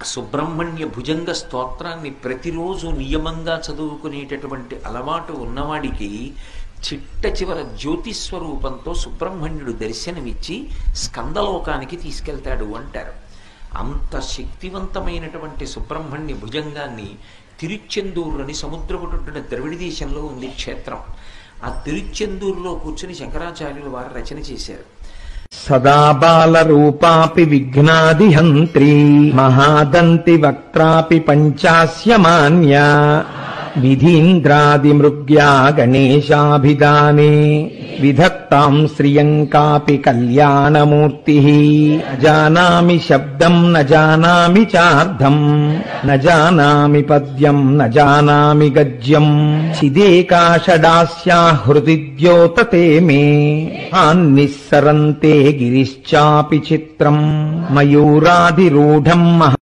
సుబ్రహ్మణ్య భుజంగ స్తోత్రాన్ని ప్రతిరోజు నియమంగా చదువుకునేటటువంటి అలవాటు ఉన్నవాడికి చిట్ట చివర జ్యోతి స్వరూపంతో సుబ్రహ్మణ్యుడు దర్శనమిచ్చి స్కందలోకానికి తీసుకెళ్తాడు అంటారు అంత శక్తివంతమైనటువంటి సుబ్రహ్మణ్య భుజంగాన్ని తిరుచెందూరు అని సముద్రపుటున్న ద్రవిడ దేశంలో ఉంది క్షేత్రం ఆ తిరుచెందూరులో కూర్చుని శంకరాచార్యులు వారు రచన చేశారు సదా బాలరూపాపి విఘ్నాదిహంత్రీ మహాదంతి వక్త్రాపి పంచాస్యమాన్యా విధీంద్రాదిమృగ్యా గణేశాభిదానే విధత్తాం శ్రియం కాపి కళ్యాణమూర్తి జానామి శబ్దం న జానామి చార్థం న జానామి పద్యం న జానామి గద్యం చిదేకాషడాస్యా హృది ద్యోతతే మే ఆన్నిస్సరంతే గిరిశ్చాపి చిత్రం మయూరాదిరూఢం మహ